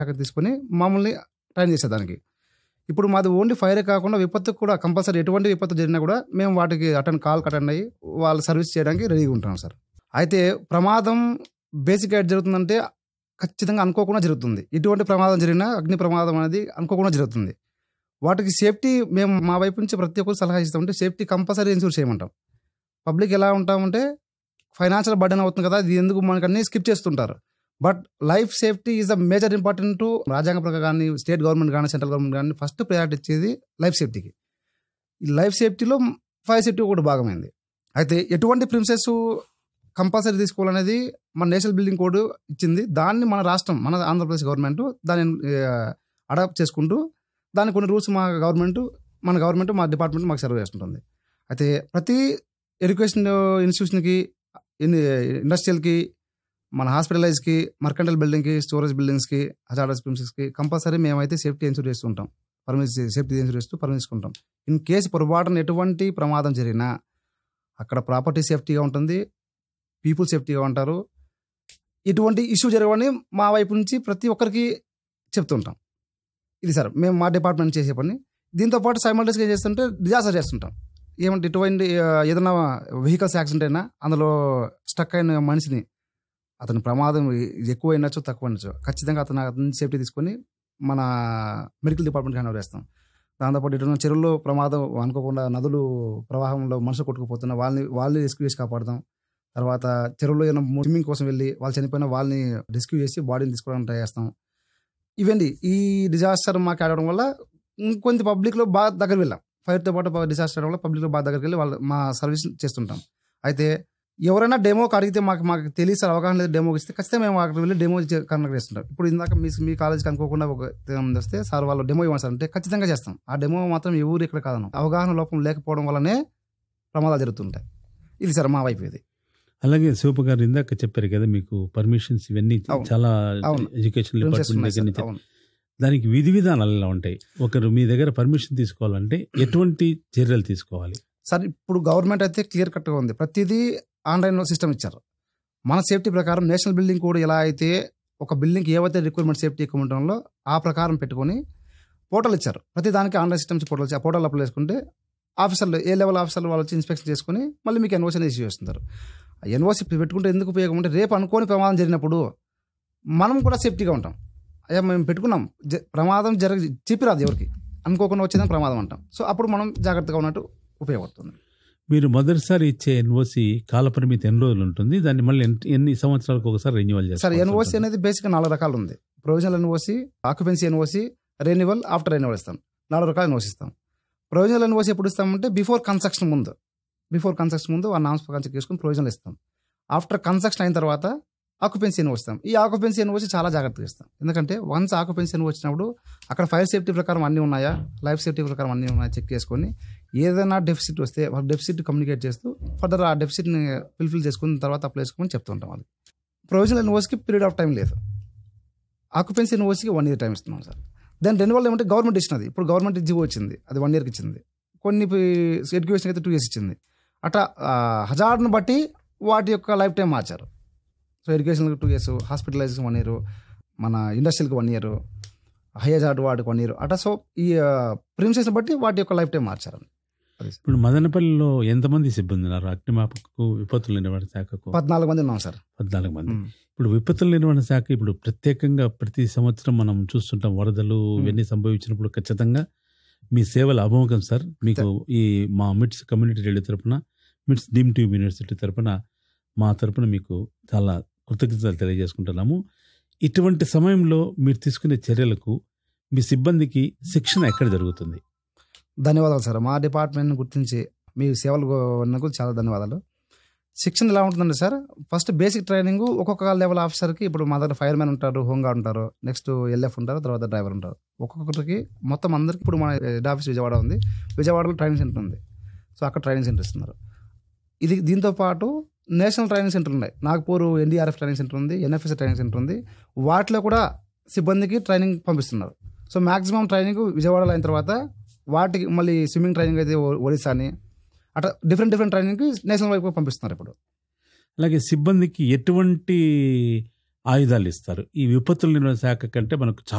అక్కడ తీసుకొని మమ్మల్ని ట్రైన్ చేసేదానికి ఇప్పుడు మాది ఓన్లీ ఫైరే కాకుండా విపత్తు కూడా కంపల్సరీ ఎటువంటి విపత్తు జరిగినా కూడా మేము వాటికి అటెండ్ కాల్ అటెండ్ అయ్యి వాళ్ళ సర్వీస్ చేయడానికి రెడీగా ఉంటాం సార్ అయితే ప్రమాదం బేసిక్ ఎయిడ్ జరుగుతుందంటే ఖచ్చితంగా అనుకోకుండా జరుగుతుంది ఎటువంటి ప్రమాదం జరిగినా అగ్ని ప్రమాదం అనేది అనుకోకుండా జరుగుతుంది వాటికి సేఫ్టీ మేము మా వైపు నుంచి ప్రతి ఒక్కరు సలహా ఇస్తామంటే సేఫ్టీ కంపల్సరీ ఇన్సూర్ చేయమంటాం పబ్లిక్ ఎలా ఉంటామంటే ఫైనాన్షియల్ బర్డెన్ అవుతుంది కదా ఇది ఎందుకు మనకు అన్ని స్కిప్ చేస్తుంటారు but life safety is the major important to రాజ్యాంగ ప్రకారం కానీ స్టేట్ గవర్నమెంట్ కానీ సెంట్రల్ గవర్నమెంట్ కానీ ఫస్ట్ ప్రయారిటీ ఇచ్చేది లైఫ్ సేఫ్టీకి ఈ లైఫ్ సేఫ్టీలో ఫైర్ సేఫ్టీ కూడా భాగమైంది అయితే ఎటువంటి ప్రిన్సెస్ కంపల్సరీ తీసుకోవాలనేది మన నేషనల్ బిల్డింగ్ కోడ్ ఇచ్చింది దాన్ని మన రాష్ట్రం మన ఆంధ్రప్రదేశ్ గవర్నమెంట్ దాన్ని అడాప్ట్ చేసుకుంటూ దాని కొన్ని రూల్స్ మా గవర్నమెంట్ మన గవర్నమెంట్ మా డిపార్ట్మెంట్ మాకు సర్వ్ చేస్తుంటుంది అయితే ప్రతి ఎడ్యుకేషన్ ఇన్స్టిట్యూషన్కి ఇండస్ట్రియల్కి మన హాస్పిటలైజ్కి మర్కంటల్ బిల్డింగ్కి స్టోరేజ్ బిల్డింగ్స్కి హజార్డస్ ప్రిన్సెస్కి కంపల్సరీ మేమైతే సేఫ్టీ ఇన్సూర్ చేస్తుంటాం పర్మిషన్ సేఫ్టీ ఇన్సూర్ చేస్తూ పర్మిషన్ ఇన్ కేసు పొరపాటున ఎటువంటి ప్రమాదం జరిగినా అక్కడ ప్రాపర్టీ సేఫ్టీగా ఉంటుంది పీపుల్ సేఫ్టీగా ఉంటారు ఇటువంటి ఇష్యూ జరగవని మా వైపు నుంచి ప్రతి ఒక్కరికి చెప్తుంటాం ఇది సార్ మేము మా డిపార్ట్మెంట్ చేసే పని దీంతో పాటు సైమల్టేస్గా ఏం చేస్తుంటే డిజాస్టర్ చేస్తుంటాం ఏమంటే ఇటువంటి ఆ, ఏదైనా వెహికల్స్ యాక్సిడెంట్ అయినా అందులో స్టక్ అయిన మనిషిని అతని ప్రమాదం ఎక్కువ అయినచ్చు తక్కువ అయినచ్చు ఖచ్చితంగా అతను అతని సేఫ్టీ తీసుకొని మన మెడికల్ డిపార్ట్మెంట్ హ్యాండ్ ఓవర్ చేస్తాం దాంతోపాటు ఇటు చెరువుల్లో ప్రమాదం అనుకోకుండా నదులు ప్రవాహంలో మనుషులు కొట్టుకుపోతున్న వాళ్ళని వాళ్ళని రెస్క్యూ చేసి కాపాడతాం తర్వాత చెరువులో ఏమైనా స్విమ్మింగ్ కోసం వెళ్ళి వాళ్ళు చనిపోయిన వాళ్ళని రెస్క్యూ చేసి బాడీని తీసుకోవడానికి ట్రై చేస్తాం ఇవండి ఈ డిజాస్టర్ మాకు ఆడడం వల్ల ఇంకొంత పబ్లిక్లో బాగా దగ్గర వెళ్ళాం ఫైర్తో పాటు డిజాస్టర్ వల్ల పబ్లిక్లో బాగా దగ్గరికి వెళ్ళి వాళ్ళు మా సర్వీస్ చేస్తుంటాం అయితే ఎవరైనా డెమోకి అడిగితే మాకు మాకు తెలియదు సార్ అవగాహన లేదు డెమోకి ఇస్తే ఖచ్చితంగా మేము అక్కడికి వెళ్ళి డెమో కండక్ట్ చేస్తుంటాం ఇప్పుడు ఇందాక మీ మీ కాలేజ్కి అనుకోకుండా ఒక మంది వస్తే సార్ వాళ్ళు డెమో ఇవ్వండి సార్ అంటే ఖచ్చితంగా చేస్తాం ఆ డెమో మాత్రం ఏ ఊరు ఇక్కడ కాదను అవగాహన లోపం లేకపోవడం వల్లనే ప్రమాదాలు జరుగుతుంటాయి ఇది సార్ మా వైపు ఇది అలాగే శివప్ప గారు ఇందాక చెప్పారు కదా మీకు పర్మిషన్స్ ఇవన్నీ అవును. చాలా అవును. ఎడ్యుకేషన్ Premises డిపార్ట్మెంట్ ఉన్నాయి దగ్గర సార్. నుంచి అవును. దానికి విధి విధానాలు ఎలా ఉంటాయి ఒకరు మీ దగ్గర పర్మిషన్ తీసుకోవాలంటే ఎటువంటి చర్యలు తీసుకోవాలి సార్ ఇప్పుడు గవర్నమెంట్ అయితే క్లియర్ కట్గా ఉంది ప్రతిదీ ఆన్లైన్ సిస్టమ్ ఇచ్చారు మన సేఫ్టీ ప్రకారం నేషనల్ బిల్డింగ్ కూడా ఎలా అయితే ఒక బిల్డింగ్ ఏవైతే రిక్వైర్మెంట్ సేఫ్టీ ఎక్కువ ఉంటుందో ఆ ప్రకారం పెట్టుకొని పోర్టల్ ఇచ్చారు ప్రతి దానికి ఆన్లైన్ సిస్టమ్స్ పోర్టల్ ఇచ్చి ఆ పోర్టల్ అప్లై చేసుకుంటే ఆఫీసర్లు ఏ లెవెల్ ఆఫీసర్లు వాళ్ళు వచ్చి ఇన్స్పెక్షన్ చేసుకుని మళ్ళీ మీకు ఎన్ఓసీ ఇష్యూ చేస్తుంటారు ఆ ఎన్ఓసీ పెట్టుకుంటే ఎందుకు ఉపయోగం అంటే రేపు అనుకోని ప్రమాదం జరిగినప్పుడు మనం కూడా సేఫ్టీగా ఉంటాం అయ్యా మేము పెట్టుకున్నాం జ- ప్రమాదం జరగ చెప్పిరాదు ఎవరికి అనుకోకుండా వచ్చేదని ప్రమాదం అంటాం సో అప్పుడు మనం జాగ్రత్తగా ఉన్నట్టు ఉపయోగపడుతుంది మీరు మొదటిసారి ఇచ్చే ఎన్ఓసి కాలపరిమితి ఎన్ని రోజులు ఉంటుంది దాన్ని మళ్ళీ ఎన్- ఎన్ని సంవత్సరాలకు ఒకసారి రెన్యువల్ సార్ చేస్తారు ఎన్ఓసి అనేది బేసిక్ నాలుగు రకాలు ఉంది provisional NOC occupancy NOC renewal after renewal ఇస్తాం నాలుగు రకాలు ఎన్ఓసి ఇస్తాం ప్రొవిజనల్ ఎన్ఓసి ఎప్పుడు ఇస్తామంటే బిఫోర్ కన్స్ట్రక్షన్ ముందు బిఫోర్ కన్స్ట్రక్షన్ ముందు ఆ నామ్స్ ప్రకారం చేసుకుని ప్రొవిజనల్ ఇస్తాం ఆఫ్టర్ కన్స్ట్రక్షన్ అయిన తర్వాత ఆక్యుపెన్సీ ఎన్ఓ ఇస్తాం ఈ ఆక్యుపెన్సీ ఎన్ఓసి చాలా జాగ్రత్తగా ఇస్తాం ఎందుకంటే వన్స్ ఆక్యుపెన్సీ ఎన్ఓ వచ్చినప్పుడు అక్కడ ఫైర్ సేఫ్టీ ప్రకారం అన్నీ ఉన్నాయా లైఫ్ సేఫ్టీ ప్రకారం అన్నీ ఉన్నాయా చెక్ చేసుకొని ఏదైనా డెఫిసిట్ వస్తే వాళ్ళ డెఫిసిట్ కమ్యూనికేట్ చేస్తూ ఫర్దర్ ఆ డెఫిసిట్ని ఫిల్ఫిల్ చేసుకున్న తర్వాత అప్లై చేసుకోమని చెప్తుంటాం వాళ్ళకి ప్రొవిజనల్ ఎన్ఓసికి పీరియడ్ ఆఫ్ టైం లేదు ఆక్యుపెన్సీ ఎన్ఓసికి వన్ ఇయర్ టైం ఇస్తున్నాం సార్ దాని రెన్యువల్ ఏమంటే గవర్నమెంట్ ఇచ్చినది ఇప్పుడు గవర్నమెంట్ జీవో వచ్చింది అది వన్ ఇయర్కి ఇచ్చింది కొన్ని ఎడ్యుకేషన్ అయితే టూ ఇయర్స్ ఇచ్చింది అట్లా హజార్డ్ని బట్టి వాటి యొక్క లైఫ్ టైం మార్చారు సో ఎడ్యుకేషన్కి two years hospitalization one year మన ఇండస్ట్రియల్కి వన్ ఇయర్ హై హజార్డ్ వాటికి వన్ ఇయర్ అట్లా సో ఈ ప్రిన్సెస్ని బట్టి వాటి యొక్క లైఫ్ టైం మార్చారు ఇప్పుడు మదనపల్లిలో ఎంతమంది సిబ్బంది ఉన్నారు అగ్నిమాపకకు విపత్తుల నిర్వహణ శాఖకు పద్నాలుగు మంది ఉన్నాం సార్ పద్నాలుగు మంది ఉమ్. ఇప్పుడు విపత్తుల నిర్వహణ శాఖ ఇప్పుడు ప్రత్యేకంగా ప్రతి సంవత్సరం మనం చూస్తుంటాం వరదలు ఇవన్నీ సంభవించినప్పుడు ఖచ్చితంగా మీ సేవలు అభోగం సార్ మీకు ఈ మా మిట్స్ కమ్యూనిటీ రేడియో తరపున మిట్స్ డీమ్ ట్యూబ్ యూనివర్సిటీ తరపున మా తరపున మీకు చాలా కృతజ్ఞతలు తెలియజేసుకుంటున్నాము ఇటువంటి సమయంలో మీరు తీసుకునే చర్యలకు మీ సిబ్బందికి శిక్షణ ఎక్కడ జరుగుతుంది ధన్యవాదాలు సార్ మా డిపార్ట్మెంట్ని గుర్తించి మీ సేవలు ఉన్నందుకు చాలా ధన్యవాదాలు శిక్షణ ఎలా ఉంటుందండి సార్ ఫస్ట్ బేసిక్ ట్రైనింగ్ ఒక్కొక్క లెవెల్ ఆఫీసర్కి ఇప్పుడు మా దగ్గర ఫైర్ మ్యాన్ ఉంటారు హోంగార్డ్ ఉంటారు నెక్స్ట్ ఎల్ఎఫ్ ఉంటారు తర్వాత డ్రైవర్ ఉంటారు ఒక్కొక్కరికి మొత్తం అందరికి ఇప్పుడు మన హెడ్ ఆఫీస్ విజయవాడ ఉంది విజయవాడలో ట్రైనింగ్ సెంటర్ ఉంది సో అక్కడ ట్రైనింగ్ సెంటర్ ఇస్తున్నారు ఇది దీంతో పాటు నేషనల్ ట్రైనింగ్ సెంటర్ ఉన్నాయి నాగపూర్ ఎన్డీఆర్ఎఫ్ ట్రైనింగ్ సెంటర్ ఉంది ఎన్ఎఫ్ఎస్ ట్రైనింగ్ సెంటర్ ఉంది వాటిలో కూడా సిబ్బందికి ట్రైనింగ్ పంపిస్తున్నారు సో మాక్సిమం ట్రైనింగ్ విజయవాడలో అయిన తర్వాత వాటికి మళ్ళీ స్విమ్మింగ్ ట్రైనింగ్ అయితే ఒ- ఒడిస్సా అని అట్లా డిఫరెంట్ డిఫరెంట్ ట్రైనింగ్కి నేషనల్ వైపు పంపిస్తున్నారు ఇప్పుడు అలాగే సిబ్బందికి ఎటువంటి ఆయుధాలు ఇస్తారు ఈ విపత్తుల నిర్వహణ శాఖ కంటే మనకు చాలా